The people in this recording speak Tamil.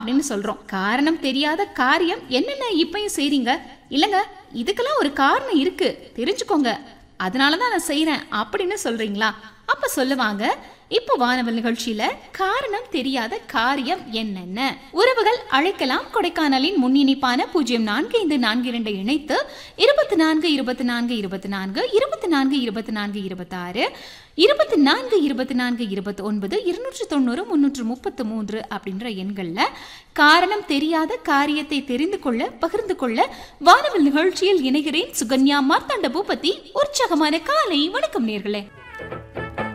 அப்படின்னு சொல்றோம் காரணம் தெரியாத காரியம் என்னென்ன இப்பயும் செய்றீங்க இல்லங்க இதுக்கெல்லாம் ஒரு காரணம் இருக்கு தெரிஞ்சுக்கோங்க அதனால தான் நான் செய்றேன் அப்படின்னு சொல்றீங்களா அப்ப சொல்லுவாங்க இப்போ வானவல் நிகழ்ச்சியில காரணம் தெரியாத காரியம் என்னென்ன உறவுகள் அழைக்கலாம் கொடைக்கானலின் முன் இணைப்பான பூஜ்ஜியம் நான்கு ஐந்து நான்கு இரண்டை இணைத்து இருபத்தி நான்கு இருபத்தி நான்கு இருபத்தி நான்கு இருபத்தி நான்கு இருபத்தி நான்கு இருபத்தாறு இருபத்தி நான்கு இருபத்தி நான்கு இருபத்தி ஒன்பது இருநூற்று தொண்ணூறு முன்னூற்று முப்பத்து மூன்று அப்படின்ற எண்கள்ல காரணம் தெரியாத காரியத்தை தெரிந்து கொள்ள பகிர்ந்து கொள்ள வானவல் நிகழ்ச்சியில் இணைகிறேன் சுகன்யா மார்த்தாண்ட பூபதி உற்சாகமான காலை வணக்கம் நேர்களே